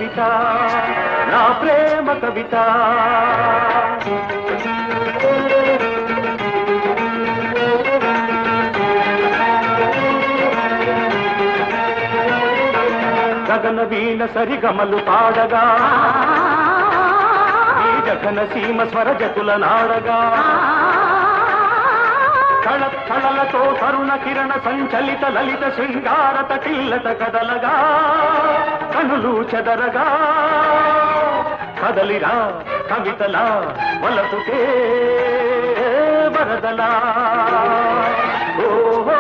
కవిత నా ప్రేమ కవిత గగన వీణ సరిగమలు పాడగా ఈ జగన సీమ స్వరజతుల నాడగా కళ కళలతో తరుణ కిరణ సంచలిత లలిత శృంగార తటిల్లత కదలగా కనులు చెదరగా కదలిరా కవితలా వలపుకే వరదలా ఓహో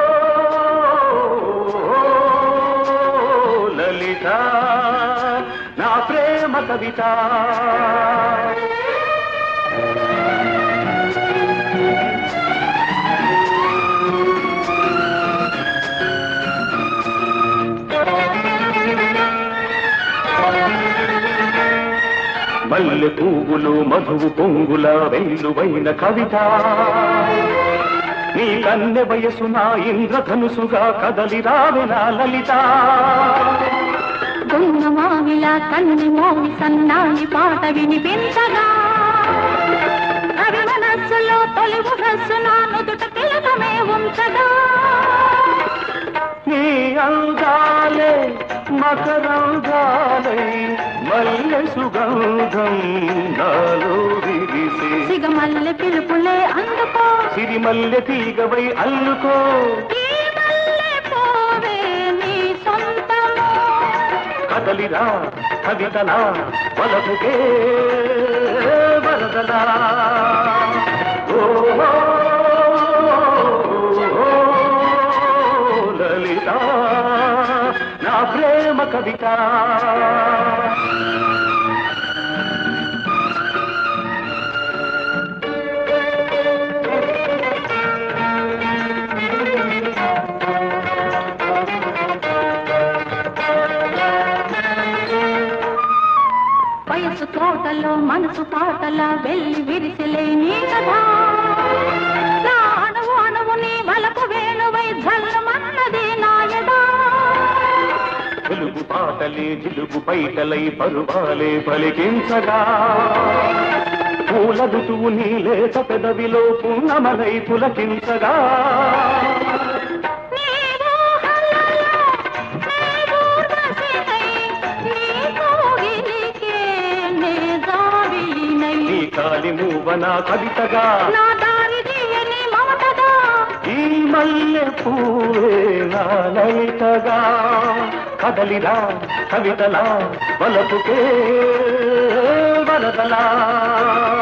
లలిత నా ప్రేమ కవిత మల్లె పువ్వులు మధువు పొంగుల వెల్లువైన కవిత నీ కన్నె వయసు నా ఇంద్రధనుసుగా కదలి రావెనా లలిత దొంగ మావిల కన్ని మోవి సన్నాని పాట వినిపించగా కవి మనస్సులో తొలి ముఖస్సు నా నుదుట తిలకమే ఉంచగా నీ అందాలే మకరంగాలై మల్లె సుగంధం నాలో విరిసే సిగమల్లె పిలుపులే అందుకో సిరిమల్లె తీగవై అల్లుకో ఈ మల్లె పోవే నీ సొంతము కదలిరా కవితలా వలపుకే వరదలా ఓ లలిత నా ప్రేమ కవిత వయసు తోటలో మనసు పాటల వెళ్ళి విరిసిలే నీ కదా నా అణువు అణువు నీ వలపు వేణువై జల్లమన్నది నాయదా తెలుగు పాటలే జిలుగు పైటలై పరువాలే పలికించగా పూల ఋతువు నీ లేత పెదవిలో పున్నమలై పులకించగా నీ ఊహలలో నీ ఊర్వశినై, నీ కోగిలికే నే జాబిలినై. నీ కాలి మూవన కవితగా నా దారి తీయని మమతగా ఈ మల్లె పూవే నా లలితగా కదలిరా కవితలా వలపుకే వరదలా